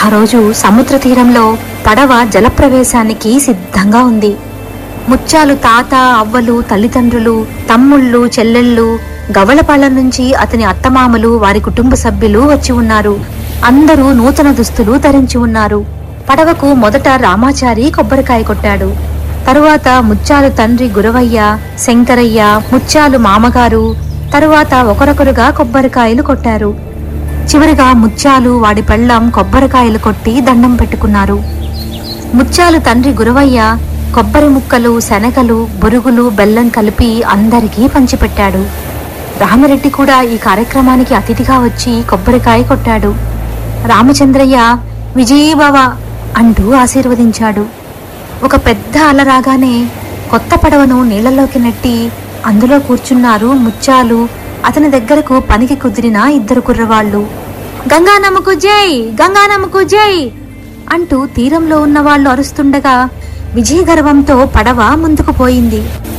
రోజు సముద్ర తీరంలో పడవ జలప్రవేశానికి సిద్ధంగా ఉంది ముత్యాలు తాత అవ్వలు తల్లిదండ్రులు తమ్ముళ్ళు చెల్లెళ్ళు గవళపాలెం నుంచి అతని అత్తమామలు వారి కుటుంబ సభ్యులు వచ్చి ఉన్నారు అందరూ నూతన దుస్తులు ధరించి ఉన్నారు పడవకు మొదట రామాచారి కొబ్బరికాయ కొట్టాడు తరువాత ముత్యాలు తండ్రి గురవయ్య శంకరయ్య ముత్యాలు మామగారు తరువాత ఒకరొకరుగా కొబ్బరికాయలు కొట్టారు చివరిగా ముత్యాలు వాడి పెళ్ళం కొబ్బరికాయలు కొట్టి దండం పెట్టుకున్నారు ముత్యాలు తండ్రి గురవయ్య కొబ్బరి ముక్కలు శనగలు బురుగులు బెల్లం కలిపి అందరికీ పంచిపెట్టాడు రామిరెడ్డి కూడా ఈ కార్యక్రమానికి అతిథిగా వచ్చి కొబ్బరికాయ కొట్టాడు రామచంద్రయ్య విజయీభవ అంటూ ఆశీర్వదించాడు ఒక పెద్ద అల రాగానే కొత్త పడవను నీళ్లలోకి నెట్టి అందులో కూర్చున్నారు ముత్యాలు అతని దగ్గరకు పనికి కుదిరిన ఇద్దరు కుర్రవాళ్ళు గంగానమ్మకు జై గంగానమ్మకు జై అంటూ తీరంలో ఉన్న వాళ్ళు అరుస్తుండగా విజయ గర్వంతో పడవ ముందుకు పోయింది